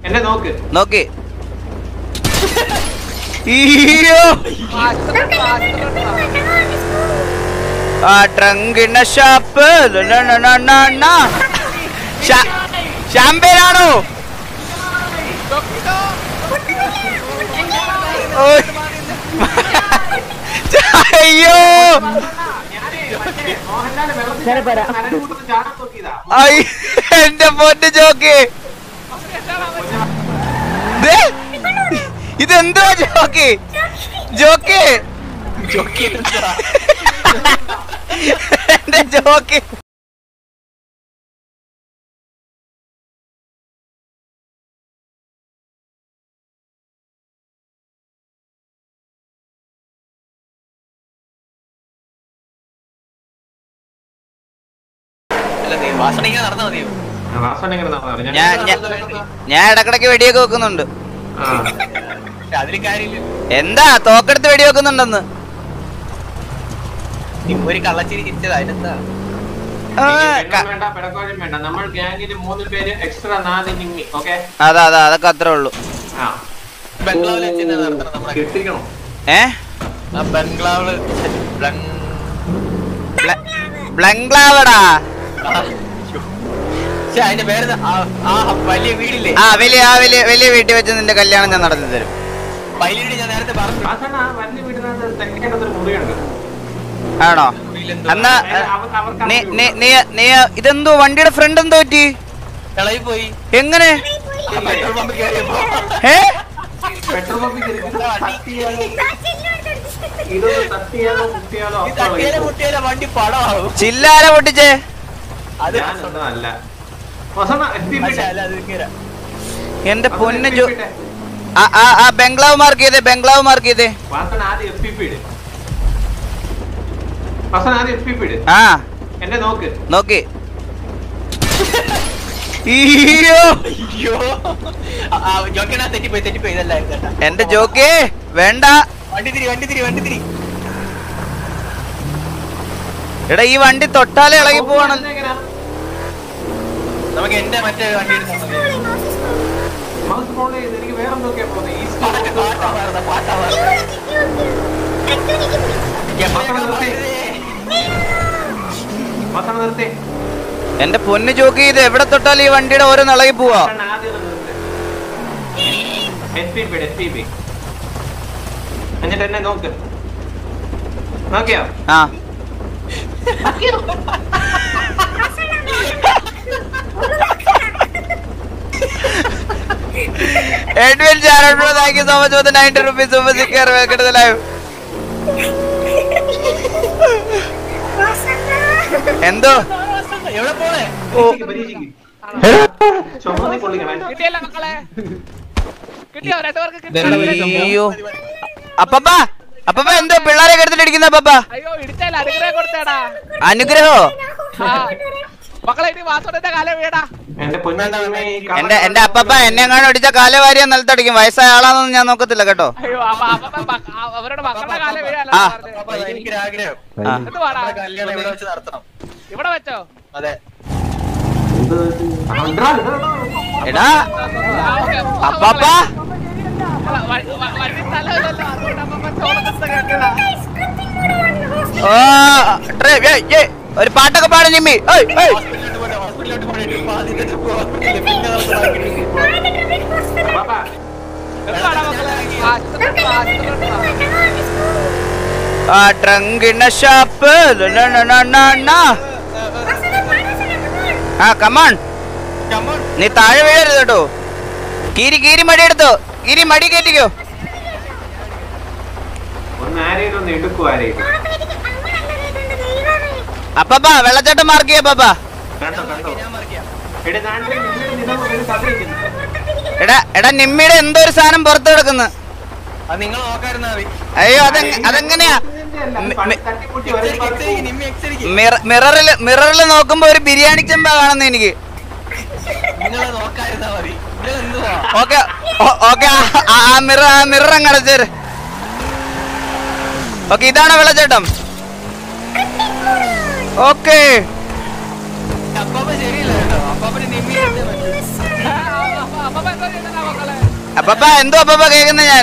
എന്നെ നോക്ക് നോക്കി അയ്യോ ആ ട്രങ്കിന്റെ ഷാപ്പ് ഷാമ്പേനാണോ ഓയ്. അയ്യോ മോഹൻലാൽ വെള്ളത്തിൽ നനഞ്ഞുകൊടുത്ത് ചാടാൻ നോക്കിയതാ ഐ എന്റെ പൊന്ന് ജോക്ക് ദേ, ഇതെന്തുവാ ജോക്ക് ജോക്ക് എന്റെ ജോക്ക് നടന്നാ മതിയോ വാസന എങ്ങനെ നടന്നു ഞാൻ ഞാൻ- ഞാൻ ഇടക്കിടക്ക് വെടിയൊക്കെ വെക്കുന്നുണ്ട് ആ അതില് കാര്യമില്ല എന്താ തോക്കെടുത്ത് വെടി വെക്കുന്നുണ്ടെന്ന് ഇപ്പൊ ഒരു കള്ളച്ചിരി ചിരിച്ചത് അതിനെന്താ ആ, പെണ്ണും ക- വേണ്ട പിടക്കോലും വേണ്ട നമ്മൾ ഗ്യാങ്ങിന് മൂന്ന് പേര് എക്സ്ട്രാ നാല് നിമ്മി ഓക്കെ അതാ അതാ അതൊക്കെ അത്രേ ഉള്ളൂ ആ ബംഗ്ലാവിൽ വെച്ച് തന്നെ നടത്തണം നമ്മുടെ കിട്ടിക്കണോ ഏ ആ ബംഗ്ലാവില് ബംഗ്- ബ്ലംഗ്ലാവടാ ആ, ശ്ശോ. ശ്ശെ, അതിന്റെ പേര് ആ ആ വലിയ വീടില്ലേ ആ വലിയ ആ വലിയ വലിയ വീട്ടിൽ വെച്ച് നിന്റെ കല്യാണം ഞാൻ നടത്തി തരും വലിയ വീട് ഞാൻ നേരത്തെ പറഞ്ഞു വാസന ആ വലിയ വീടിനകത്ത് തെക്കേണ്ടതൊരു മുറിയുണ്ട് ആണോ മുറിയിലെന്തോ എന്നാ അതായത് അവർക്ക് അവർക്ക് നീ അവിടെ നീ നീ നീ ഇതെന്തോ വണ്ടിയുടെ ഫ്രണ്ട് എന്തോ പറ്റി ഇളകി പോയി എങ്ങനെ പെട്രോൾ പമ്പ് കയറിയപ്പോ ഏ പെട്രോൾ പമ്പിൽ കയറി ഇത് തട്ടിയാലോ ഇതൊന്ന് തട്ടിയാലോ കുത്തിയാലോ ഈ തട്ടിയാലെ മുട്ടിയാലെ വണ്ടി പടമാവും ചില്ലാര പൊട്ടിച്ചേ അത് ഞാനൊന്നും അല്ല വസണ എത്തി പക്ഷെ അല്ല അത് ഇങ്ങനെ എന്റെ പൊന്ന് ജോ ആ ആ ആ ബംഗ്ലാവ് മാർക്ക് ചെയ്തേ ബംഗ്ലാവ് മാർക്ക് ചെയ്തേ വാസന ആദ്യം എഫ് പി പി ഇട് വാസന ആദ്യം എഫ് പി പി ഇട് ആ എന്നെ നോക്ക് നോക്കി അയ്യോ അയ്യോ ജോക്കണ തെറ്റിപ്പോയി തെറ്റിപ്പോയി ഇതല്ലായിരുന്നു കേട്ടാ എന്റെ ജോക്കേ വേണ്ട വണ്ടി തിരി വണ്ടി തിരി വണ്ടി തിരി എടാ ഈ വണ്ടി തൊട്ടാലേ ഇളകി പോവാണല്ലോ എങ്ങനെയാ? നമുക്ക് എന്റെ മറ്റേ വണ്ടി എടുത്താൽ മതി മൗസ് ഫോൺ ചെയ്ത് എനിക്ക് വേറെ എന്തൊക്കെയാ പോകുന്നത് ഈസ്റ്റ് പാട്ട് പാട്ടാ മാറുന്ന പാട്ടാ വസണ നിർത്തേ എന്റെ പൊന്ന് ജോക്കി ഇത് എവിടെ തൊട്ടാലും ഈ വണ്ടിയുടെ ഓരോ ഇളകി പോവാ വസണ ആദ്യം ഒന്ന് നിർത്ത് എഫ് പി പി ഇട് എഫ് പി പി എന്നിട്ട് എന്നെ നോക്ക് നോക്കിയോ ആ Edwin Charan bro thank you so much for the 90 rupees super sticker welcome to the live എന്തോ എവിടെ പോണേ പരീക്ഷിക്ക്, പരീക്ഷിക്ക് ചുമന്ന് കൊള്ളിക്കണേ കിട്ടിയല്ലോ മക്കളെ കിട്ടിയോ രണ്ടുപേർക്ക് കിട്ടിയോ അയ്യോ അപ്പപ്പ അപ്പപ്പ എന്തോ പിള്ളേരെ എടുത്തിട്ട് ഇടിക്കുന്ന അപ്പപ്പ അയ്യോ ഇടിച്ചാൽ അനുഗ്രഹം കൊടുത്തേടാ അനുഗ്രഹോ ആ. മക്കളെ ഇനി വാസോടത്തെ കാലം വീടാ എന്റെ പൊന്നാണ്ടവനെ ഈ കള്ള- എന്റെ എന്റെ അപ്പപ്പ എന്നെ എങ്ങാനും ഇടിച്ച കാലവാരിയ നിലത്തടിക്കും വയസ്സായ ആളാന്നൊന്നും ഞാൻ നോക്കത്തില്ല കേട്ടോ അയ്യോ അപ്പൊ അപ്പൊ മക്ക- ആ, അവരുടെ മക്കളുടെ കാലം വീഴല്ല ആ. അപ്പൊ എനിക്കൊരു ആഗ്രഹം ആ. എന്ത് പാടാ നമ്മുടെ കല്യാണം ഇവിടെ വെച്ച് നടത്തണം ഇവിടെ വെച്ചോ അതെ എന്ത്? ആണ്ട്രാ, ഇതാ, ഇതാ. എടാ ആ, ഓക്കേ. അപ്പപ്പ അല്ല, വ- വ- വഴി സ്ഥലമില്ലല്ലോ അതുകൊണ്ട് അപ്പൊ ചോളത്തിന്റെ കേൾക്കടാ ഓ ട്രേ ഏയ്, ഏയ്, ഒരു പാട്ടൊക്കെ പാടി നിമ്മി ഏയ്, ഏയ്. ഹോസ്പിറ്റലിലോട്ട് പോട്ടെ ഹോസ്പിറ്റലിലോട്ട് പോയിട്ട് ഇപ്പൊ അതിന്റെ ട്രിപ്പ് ഹോസ്പിറ്റലിൽ പിന്നെ നമുക്ക് ബാക്കി ട്രിപ്പ് പോവാം. പാപ്പാ, എന്താടാ മക്കളെ ആശുപത്രി ആശുപത്രി ആ ട്രങ്കിന്റെ ഷാപ്പ് ആ കമാൺ Come on. നീ താഴെ വീഴരുത് കേട്ടോ കീരി കീരി മടി എടുത്തോ കീരി മടി കയറ്റിക്കോ ഒന്ന് ആരെയും ഒന്ന് എടുക്കും ആരെയും അപ്പപ്പ വെള്ളച്ചാട്ടം മാർക്ക് ചെയ്യ അപ്പപ്പ കണ്ടോ കണ്ടോ ഞാൻ മറിക്കാം. എടാ നാട്ടിലെ നിങ്ങളുടെ നിലം ഒരു കഥ ഇരിക്കുന്നു. എടാ എടാ നിമ്മിയുടെ എന്തോ ഒരു സാധനം പുറത്ത് കിടക്കുന്നു അത് നിങ്ങൾ നോക്കായിരുന്നാ മതി അയ്യോ അതെ അതെങ്ങനെയാ ഇതിന്റെയല്ല, മി- പണ്ട് മി- തട്ടിക്കൂട്ടി ഒരേ എക്സരിക്ക്, ഭാഗത്ത് എക്സരിക്ക്, നിമ്മി എക്സരിക്ക്. മിറ- മിററില് മിററില് നോക്കുമ്പോ ഒരു ബിരിയാണി ചെമ്പ കാണുന്നു എനിക്ക് നിങ്ങളെ നോക്കായിരുന്നാ മതി നിങ്ങൾ എന്തുവാ ഓക്കെ ഓക്കെ ആ മിറർ ആ മിറർ അങ്ങ് അടച്ചേര് ഓക്കെ ഇതാണ് വെള്ളച്ചാട്ടം ഓക്കെ അപ്പാപ്പ ശരിയല്ല കേട്ടോ അപ്പാപ്പന് നിമ്മി എടുത്തേ പറ്റൂ. അപ്പൊ എന്തോ ചെയ്യുന്നത് അപ്പപ്പ എന്തോ അപ്പപ്പ കേക്കുന്ന ഞാൻ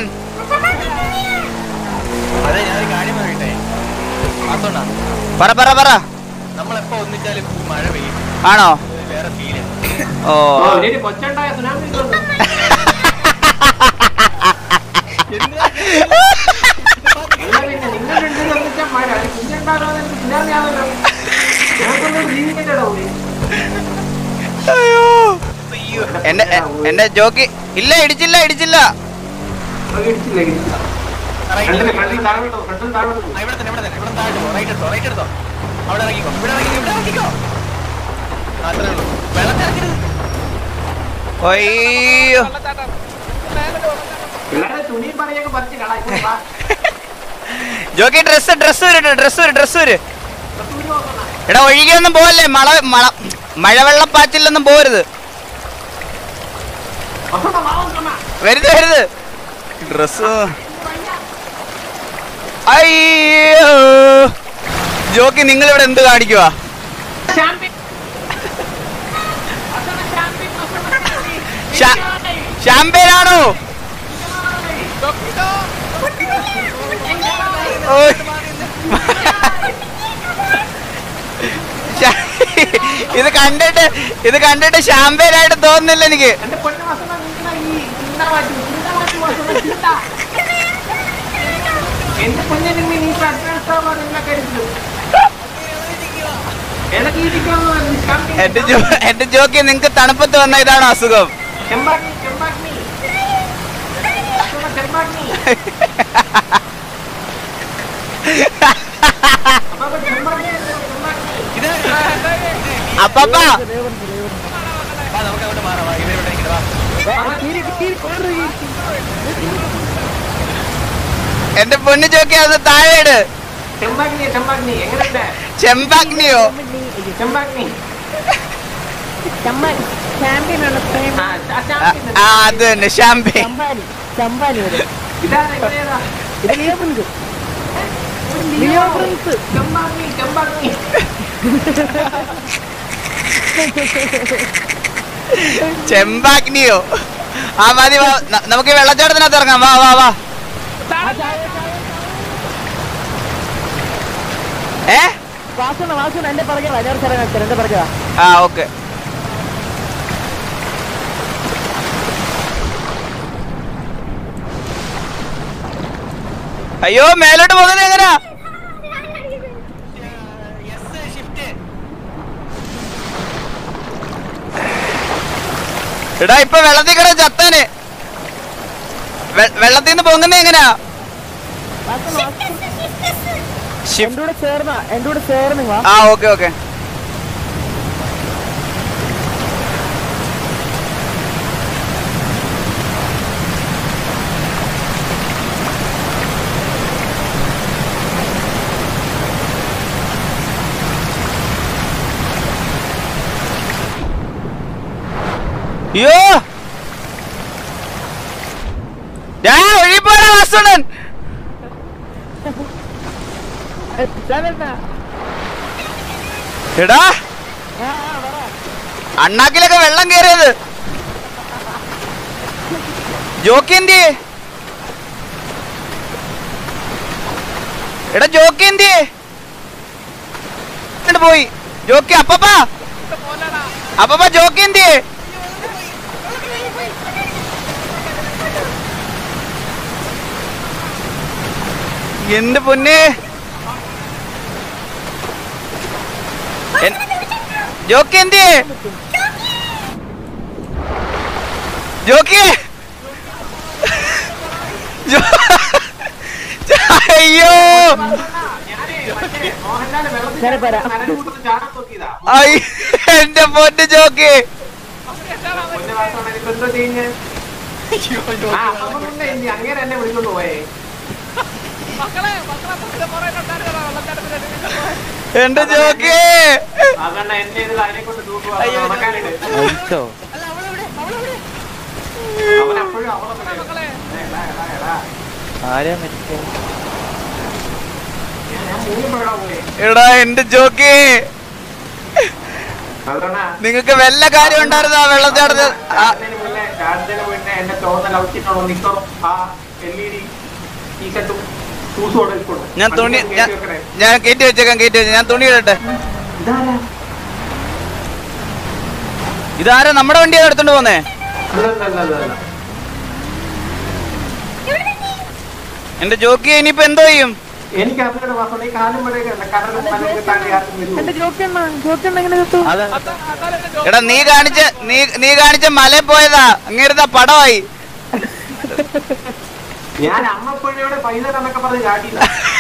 അതെ ഞാനൊരു കാര്യം പറയട്ടെ അതുകൊണ്ടാ പറ പറ പറ നമ്മളെപ്പോ ഒന്നിച്ചാലും മഴ പെയ്യും ആണോ ഇത് വേറെ ഫീല് ഓ ഓ ഇനി കൊച്ചുണ്ടായ സുനാമി ഇതുണ്ട്. അല്ല പിന്നെ നിങ്ങൾ രണ്ടുപേരും ഒന്നിച്ചാ മഴ അത് കുഞ്ഞുണ്ടാകാതെ എനിക്ക് സുനാമി ആണല്ലോ ഞങ്ങൾക്കൊന്നും ജീവിക്കണ്ടോ അയ്യോ എന്റെ എ- എന്റെ ജോക്കി ഇല്ല ഇടിച്ചില്ല ഇടിച്ചില്ല ഇടിച്ചില്ല ഇടിച്ചില്ല ഫ്രണ്ടിൽ ഫ്രണ്ടിൽ താഴോട്ടോ ഫ്രണ്ടിൽ താഴോട്ടോ ആ, ഇവിടെ തന്നെ ഇവിടെ തന്നെ ഇവിടെ താഴോട്ട് പോ റൈറ്റ് എടുത്തോ റൈറ്റ് എടുത്തോ അവിടെ ഇറങ്ങിക്കോ ഇവിടെ ഇറങ്ങി ഇവിടെ ഇറങ്ങിക്കോ അത്രേ ഉള്ളൂ വെള്ളത്തിറങ്ങരുത് അയ്യോ വെള്ളച്ചാട്ടം മേലോട്ട് വെള്ളച്ചാട്ടം പിള്ളേരെ തുണിയും പറയൊക്കെ പറിച്ച് കളാ ഇങ്ങോട്ട് വാ. ജോക്കി ഡ്രസ് ഡ്രസ് വരട്ടെ ഡ്രസ് വരും ഡ്രസ് വരും തുണി നോക്കണം എടാ ഒഴുകിയൊന്നും പോവല്ലേ മഴ മഴ മഴവെള്ളപ്പാച്ചിലൊന്നും പോരുത് വസന്ത വാ വസന്ത. വരുത് വരുത് ഡ്രസ് അയ്യോ ജോക്കി നിങ്ങൾ ഇവിടെ എന്ത് കാണിക്കുവാ ഷാമ്പി വസന്ത ഷാമ്പി വസന്ത ഷാ- ഷാമ്പേനാണോ ഡോക്ടോ ഓയ്. ഷാ- ഇത് കണ്ടിട്ട് ഇത് കണ്ടിട്ട് ഷാമ്പേനായിട്ട് തോന്നുന്നില്ല എനിക്ക് എന്റെ പൊന്നു വസന്ത നിങ്ങളെ ഈ ചിന്ത മാറ്റി ചിന്ത മാറ്റി വസന്ത ചിന്ത എന്റെ പൊന്നെ നിങ്ങൾ ഈ അഡ്വാൻസ് ആവാൻ നിങ്ങളെ കരുതുന്നു എനിക്ക് ഇരിക്കുന്നു ഷാമ്പി എന്റെ ജോ എന്റെ ജോക്കി നിങ്ങക്ക് തണുപ്പത്ത് വന്ന ഇതാണോ അസുഖം ചെമ്പാഗ്നി ചെമ്പാഗ്നി വസന്ത ചെമ്പാഗ്നി അപ്പൊ ചെമ്പാഗ്നി ചെമ്പാഗ്നി ഇത് അപ്പപ്പ വാ നമുക്ക് അങ്ങോട്ട് മാറാം വാ ഇവരിവിടെ ഇരിക്കട്ടെ വാ എന്റെ പൊന്നു ജോക്കി അത് താഴെയിട് ചെമ്പാഗ്നി ചെമ്പാഗ്നി എങ്ങനെയുണ്ട് ചെമ്പാഗ്നിയോ ചെമ്പാഗ്നി ചമ്മാൻ ചാമ്പ്യനാണ് പ്രേം ആ ആ ആ, ചാമ്പ്യൻ ആ അത് തന്നെ ഷാമ്പേ ചമ്പാനി ചമ്പാനി വരെ ഇതാണ് ഇവരേതാ ഇത് Leo Prince Leo Prince champagne champagne ചെമ്പാഗ്നിയോ ആ മതി വാ ന- നമുക്ക് ഈ വെള്ളച്ചാട്ടത്തിനകത്ത് ഇറങ്ങാം വാ വാ വാ ഏ വാസന വാസന എന്റെ പുറകെ വാ ഞാൻ സ്ഥലം കാണിച്ചു എന്റെ പുറകെ വാ ആ ഓക്കെ അയ്യോ മേലോട്ട് പോകുന്നത് എങ്ങനാ യെസ് ഷിഫ്റ്റ് എടാ ഇപ്പൊ വെള്ളത്തിൽ കിട ചത്താന് വെ- വെള്ളത്തിൽ നിന്ന് പൊങ്ങുന്ന എങ്ങനാ വാസന വാസന ഷിഫ് എന്റെ കൂടെ ചേർന്ന എന്റെ കൂടെ ചേർന്ന് വാ ആ ഓക്കെ ഓക്കെ അയ്യോ ഞാൻ ഒഴിപ്പോടാ വാസുടൻ ചേർന്നാ എടാ അണ്ണാക്കിലൊക്കെ വെള്ളം കയറിയത് ജോക്കി എന്തി എടാ ജോക്കി എന്തി എന്നിട്ട് പോയി ജോക്കി അപ്പപ്പാ പോലടാ അപ്പപ്പ ജോക്കി എന്തി എന്റെ പൊന്നെ എൻ- ജോക്കി എന്തി ജോക്കി ജോ- അയ്യോ ഞാനേ മറ്റേ മോഹൻലാൽ വെള്ളത്തിൽ ഞാൻ പറയാം. നനഞ്ഞുകൂട്ടത്തിൽ ചാടാൻ നോക്കിയതാ ഐ എന്റെ പൊന്ന് ജോക്കി പൊന്നു വാസവണ്ണ ഇപ്പൊ എന്തോ ചെയ്യുന്നേ ആ അപ്പമുണ്ട് എന്തി അങ്ങേരെ എന്നെ വിളിക്കുന്നു പോയേ മക്കളെ മക്കളെ പുറത്തെ പുറകിലുണ്ടായിരുന്നോ വെള്ളച്ചാട്ടത്തിൽ എന്റെ ജോക്കി അതണ്ണ എന്നെ ഇതിൽ അതിനെ കൊണ്ട് തൂക്കുക നടക്കാനിട്ട് അവൻ അപ്പോഴും അവളെ പറയാം. മക്കളെ എടാ, എടാ, എടാ. ആരാ മരിച്ചത് ഞാൻ- ഞാൻ മൂന്നുമ്പോഴാ പോയെ എടാ എന്റെ ജോക്കി അതണ്ണ നിങ്ങക്ക് വല്ല കാര്യം ഉണ്ടായിരുന്നോ ആ വെള്ളച്ചാട്ടത്തിൽ ആ, ചാടുന്നതിന് മുന്നേ ചാടുന്നതിന് മുന്നേ എന്റെ ചോന്ന ഔട്ടിട്ടുള്ള നിക്കറും ആ എൽ ഇ ഡി ടീഷർട്ടും ഷൂസും അവിടെ ഇരിപ്പുണ്ട്. ഞാൻ തുണി വണ്ടിയിൽ ഞാൻ കയറ്റി വെക്കണേ. ഞാൻ കയറ്റി വെച്ചേക്കാം കയറ്റി വെച്ചേക്കാം ഞാൻ തുണി ഇടട്ടെ ഇതാരാ? ഇതാരാ നമ്മുടെ വണ്ടിയാണ് എടുത്തോണ്ട് പോന്നേ അല്ല, അല്ല, അല്ല, അല്ല, അല്ല. എന്റെ ജോക്കി ഇനിയിപ്പോ എന്തോ ചെയ്യും എനിക്ക് അവരുടെ വാസം ഈ കാലം വഴിയൊക്കെ കടലും മലയൊക്കെ താണ്ടി ആർക്കും വരൂ എന്റെ ജോക്കണ്ണ ജോക്കണ്ണ എങ്ങനെ ചത്തു എടാ നീ കാണിച്ച നീ നീ കാണിച്ച മലയിൽ പോയതാ അങ്ങേരുതാ പടമായി ഞാൻ അമ്മപ്പുഴയുടെ പൈസ എന്നൊക്കെ പറഞ്ഞ് ചാടിയില്ല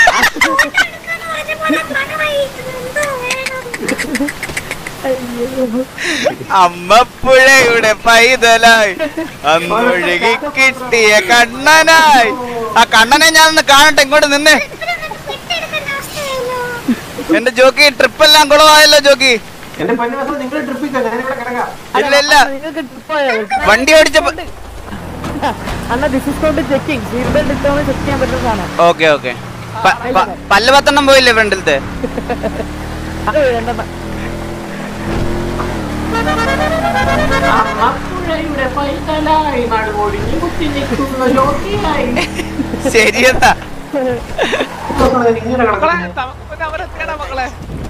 അമ്മപ്പുഴയുടെ പൈതലായി അന്നൊഴുകി കിട്ടിയ കണ്ണനായി ആ കണ്ണനെ ഞാൻ ഒന്ന് കാണട്ടെ ഇങ്ങോട്ട് നിന്നേ എന്റെ ജോക്കി ട്രിപ്പ് എല്ലാം കുളമായല്ലോ ജോക്കി എന്റെ പൊന്നുവാസം നിങ്ങൾ ട്രിപ്പിക്കോ ഞാനിവിടെ കിടക്കാം ഇല്ല ഇല്ല നിങ്ങൾക്ക് ട്രിപ്പ് പോയോ വണ്ടി ഓടിച്ചപ്പോ അണ്ണ this is called checking seat belt ഇട്ടോന്ന് ചെക്ക് ചെയ്യാൻ പറ്റുന്ന സാധനം ഓക്കെ ഓക്കെ പല്ല് പത്തെണ്ണം പോയില്ലേ ഫ്രണ്ടിലത്തെ അത് വേണ്ട അമ്മപ്പുഴയുടെ പൈതലായി നടുവൊടിഞ്ഞ് കുത്തി നിൽക്കുന്ന ജ്യോതിയായി ശരിയെന്നാ ഇങ്ങനെ മക്കളെ കിടക്കുന്നു തമ- പിന്നെ അവരെത്തിയടാ മക്കളെ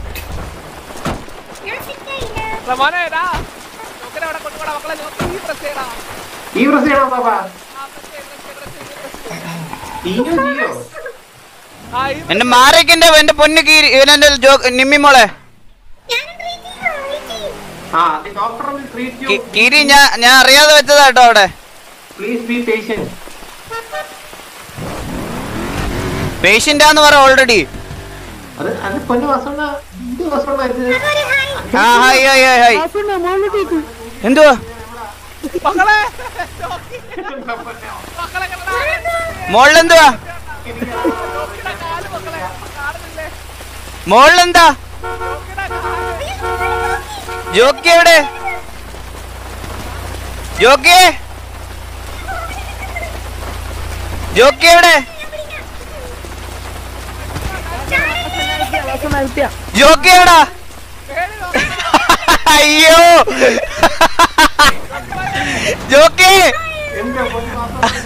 എടാ മോനെ ഡാ നോക്കിനെ അവിടെ കൊണ്ടുപോടാ മക്കളെ നോക്കി ഈ പ്രസ് ചെയ്യടാ ഈ പ്രസ് ചെയ്യണോ പാപ്പ ആ പ്രസ് ചെയ്യ്, പ്രസ് ചെയ്യ്, പ്രസ് ചെയ്യ്, പ്രസ് ചെയ്യ്. ഈയോ ജിയോ ആ ഈ എന്റെ മാറിക്കെന്റെ എന്റെ പൊന്നു കീരി ഇവനെന്റെ ജോ നിമ്മി മോളെ ആ the doctor will treat you കി- കീരി ഞാൻ ഞാൻ അറിയാതെ വെച്ചതാ കേട്ടോ അവിടെ please be patient പേഷ്യന്റ് ആന്ന് പറ ഓൾറെഡി അത് അത് പൊന്നു വസണ്ട ഇത് വസണ്ടായിരുന്നു ആ ഹായ് ഹായ് ഹായ് ഹായ് വാസുണ്ണ മോളിലേക്ക് എന്തുവാ മക്കളെ നോക്കി. മക്കളെ കണ്ടടാ. മോളിലെന്തുവാ നോക്കിടാ കാല് മക്കളെ കാണുന്നില്ലേ മോളിലെന്താ നോക്കിടാ കാല് ജോക്കി എവിടെ ജോക്കി ജോക്കി എവിടെ വാസുണ്ണ എത്തിയാ ജോക്കി എവിടാ പേടി നോക്കി അയ്യോ ജോക്കി എന്റെ പൊന്നു വസണ്ട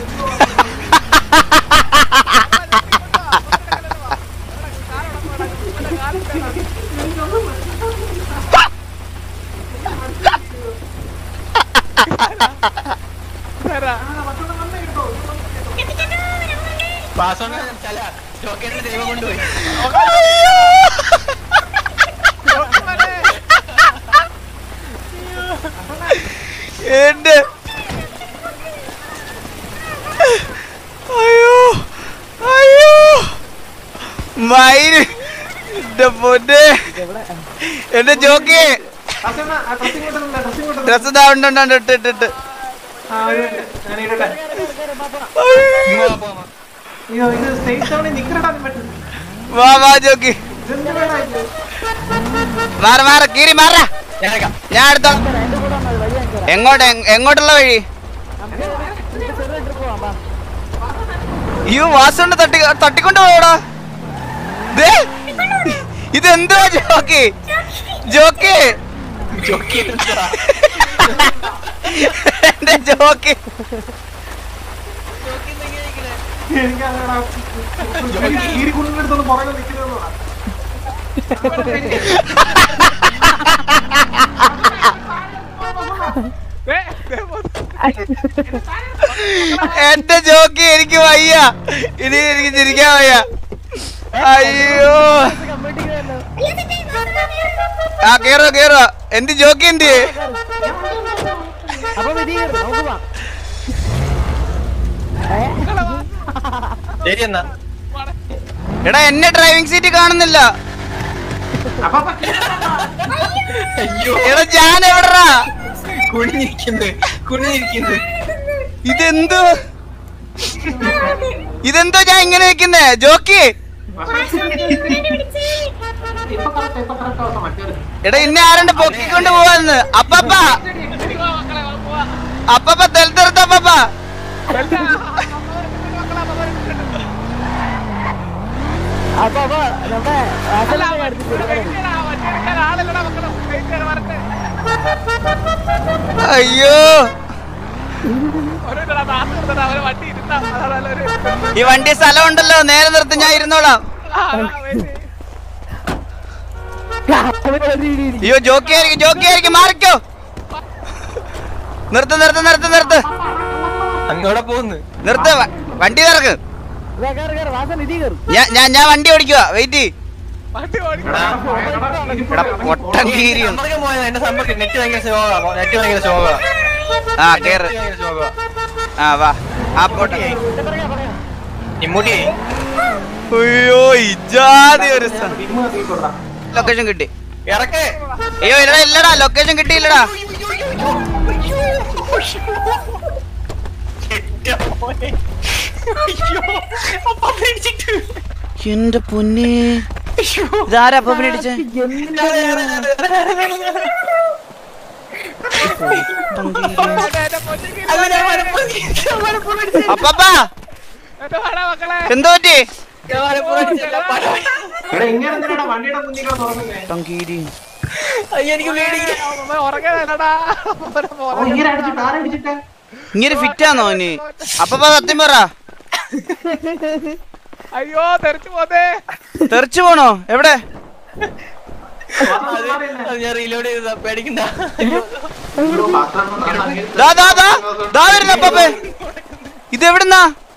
പാസ്വേഡ് ചല ജോക്കേന്റെ ദൈവം കൊണ്ടുപോയി എന്റെ അയ്യോ അയ്യോ മയില് എന്റെ പൊന്നെ എന്റെ ജോക്കി വസണ്ട ആ ഡ്രസ്സിംഗ് കൊണ്ടുവന്നില്ല ഡ്രസ്സിംഗ് കൊണ്ടുവന്നില്ല ഡ്രസ് ഇതാ ഉണ്ട് ഉണ്ട്, ഉണ്ട്, ഇട്ട് ഇട്ട് ഇട്ട് ആ ഒരു മിനിറ്റ് ഞാൻ ഇടട്ടെ അയ്യോ. അയ്യോ ഇത് സ്റ്റേജ് തവണ നിക്കറടാൻ പറ്റും വാ വാ ജോക്കി ഇതെന്ത് വേണം ഇത് മാറ മാറ കീറി മാറ ഞാനേക്കാം ഞാൻ എടുത്തോളാം എന്റെ കൂടെ വന്നത് വഴി കാണിച്ചു തരാം എങ്ങോട്ട് എങ്- എങ്ങോട്ടുള്ള വഴി നമുക്ക് ചെറിയ ട്രിപ്പ് പോവാം വാ. അയ്യോ വാസുണ്ട് തട്ടി തട്ടിക്കൊണ്ട് പോടാ ദേ, ഇതെന്തുവാ ജോക്കി ജോക്കി ജോക്കി എന്റെ ജോക്കി എനിക്കറിയടാ കീരി കുണ്ടിനടുത്തൊന്ന് പുറകെ നിൽക്കുന്നതാണ് എന്റെ ജോക്കി എനിക്ക് വയ്യ ഇനി എനിക്ക് ചിരിക്കാൻ വയ്യ അയ്യോ കമ്മിറ്റി കേറല്ലോ. ആ കേറോ കേറോ എന്റെ ജോക്കി എന്ത് അപ്പൊ വിധി കേറ്, നമുക്ക് പോവാം. ശരി എന്നാ എടാ എന്നെ ഡ്രൈവിംഗ് സീറ്റ് കാണുന്നില്ല അപ്പൊ അയ്യോ എടാ ഞാൻ എവിടെടാ കുനിഞ്ഞിരിക്കുന്നു കുനിഞ്ഞിരിക്കുന്നു ഇതെന്തോ ഇതെന്തോ ഞാൻ ഇങ്ങനെ വെക്കുന്നേ ജോക്കി ഇപ്പൊ കറക്റ്റ് ഇപ്പൊ കറക്റ്റ് അവസ്ഥ മറ്റൊരു എടാ ഇന്നെ ആരണ്ട് പൊക്കിക്കൊണ്ട് പോവാന്ന് അപ്പപ്പ അപ്പപ്പ തെൽത്തെടുത്ത അപ്പപ്പ അപ്പൊ അപ്പൊ നമ്മുടെ വാസനൊക്കെ അടുത്ത് ശരിയാക്കണം. ആളല്ലടാ മക്കളെ വരട്ടെ അയ്യോ ഒരു ഇതാ, നാക്ക് നിർത്തടാ, അവരെ വണ്ടി ഇരുത്താ. അതാണ് നല്ലൊരു ഈ വണ്ടി സ്ഥലം ഉണ്ടല്ലോ നേരെ നിർത്തി ഞാൻ ഇരുന്നോളാം ആ, ആ, wait. അയ്യോ ജോക്കി ആയിരിക്കും ജോക്കി ആയിരിക്കും മാറിക്കോ നിർത്ത് നിർത്ത് നിർത്ത് നിർത്ത് അങ്ങോടെ പോകുന്നു നിർത്ത് വ- വണ്ടി നിറക്ക് വാസൻ ഇതി കയറും ഞാൻ ഞാൻ ഞാൻ വണ്ടി ഓടിക്കുക വെയിറ്റ് വണ്ടി ഓടിക്കണം. എടാ പൊട്ടൻ കീരി സമ്പർക്കം പോയത് എന്റെ സമ്പർക്കം നെറ്റ് ഭയങ്കര ശോക നെറ്റ് ഭയങ്കര ശോക ആ കേറ് ഭയങ്കര ശോക ആ വാ ആ പോട്ടെ ഇമ്മൂട്ടി അയ്യോ ഇജാതി ഒരു ഇമ്മ കത്തിക്കൊള്ളാം ലൊക്കേഷൻ കിട്ടി ഇറക്കേ അയ്യോ ഇല്ലടാ ഇല്ലടാ ലൊക്കേഷൻ കിട്ടിയില്ലടാ എന്റെ പൊന്നെ ഇതാരാ അപ്പൊ പിടിച്ചേ എന്റെ പൊന്നിക്ക് അപ്പപ്പാ എന്റെ വാടാ മക്കളെ. എന്തോ പറ്റി എടാ ഇങ്ങനെ എന്തിനാടാ വണ്ടിയുടെ മുന്നിൽ തുറക്കുന്നേ ടങ്കീരി എനിക്ക് പേടിയില്ല അമ്മ ഉറങ്ങാനല്ലടാ. അവരെ ഓ ഉറങ്ങാൻ. ഇങ്ങനെ അടിച്ചിട്ട് ആരടിച്ചിട്ട് ഇങ്ങനെ ഫിറ്റാന്നോ ഇനി അപ്പപ്പാ സത്യം പറ അയ്യോ തെറിച്ചു പോതേ തെറിച്ചു പോണോ എവിടെ അത് ഞാൻ റീലോഡ് ചെയ്തതാ പേടിക്കണ്ട ദാ ദാ ദാ ദാ വരുന്ന അപ്പപ്പേ ഇത് എവിടുന്നാ